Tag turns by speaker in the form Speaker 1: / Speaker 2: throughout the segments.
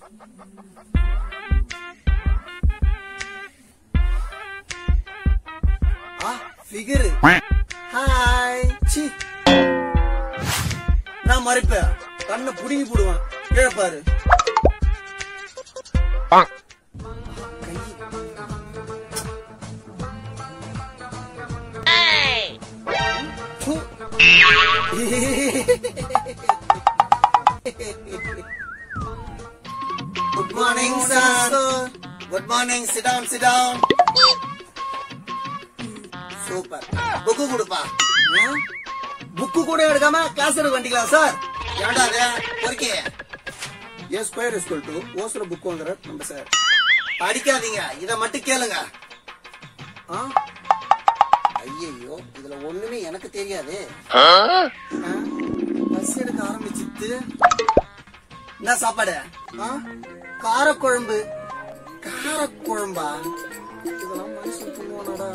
Speaker 1: ஆ figure hi C நான் மறைப்பேன் கண்ணை புடுங்கி போடுவேன் கீழே பாரு ப்பு. Good morning sir good morning sit down sit down super book கொடுப்பா புக்கு கூட எடுக்காம கிளாஸ் எடுக்க வேண்டிக்கலாம் சார் ஏன்டா அது பொறுக்கி ஏ ஸ்கொயர் இஸ் டு ஓசர புக் வாங்குற நம்ம சார் படிக்காதீங்க இத மட்டும் கேளுங்க ஐயோ இதுல ஒண்ணுமே எனக்கு தெரியாது பஸ் எடுக்க ஆரம்பிச்சிட்டு என்ன சாப்பாடு ஆ? காரக்குழம்பு காரக்குழம்பா இதெல்லாம் மனுஷன் பண்ணுவானடா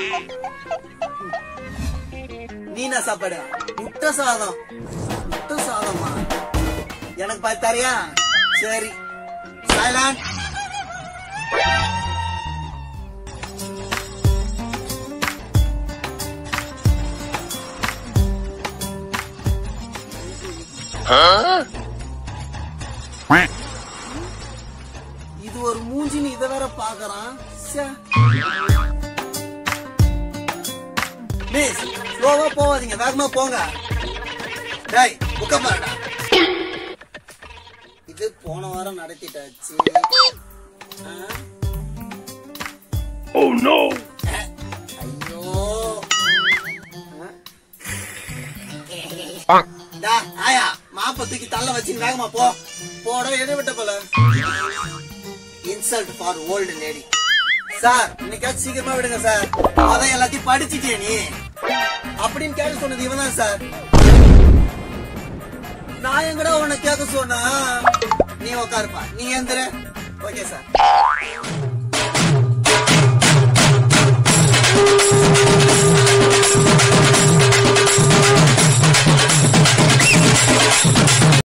Speaker 1: நீ என்ன சாப்பாடு முட்டை சாதம் முட்டை சாதமா எனக்கு பார்த்து தரியா சரி சைலண்ட் இது ஒரு மூஞ்சின்னு இத வேற பாக்குறான் ச்சே. மிஸ் ஸ்லோவா போவாதீங்க வேகமா போங்க டேய் புக்க பாருடா இது போன வாரம் நடத்திட்டாச்சு ஆ? அஹ், ஐயோ ஆ? டா, ஆயா மாப்ப தூக்கி தள்ள வச்சு வேகமா போ போட இடைவிட்ட போல insult for old lady sir இன்னைக்காச்சும் சீக்கிரமா விடுங்க சார் அதான் எல்லாத்தையும் படிச்சிட்டே நீ அப்படின்னு கேட்க சொன்னது இவன் தான் சார் நான் எங்கடா உன்னை கேட்க சொன்னா நீ உட்காருப்பா நீ எந்திர ஓகே சார்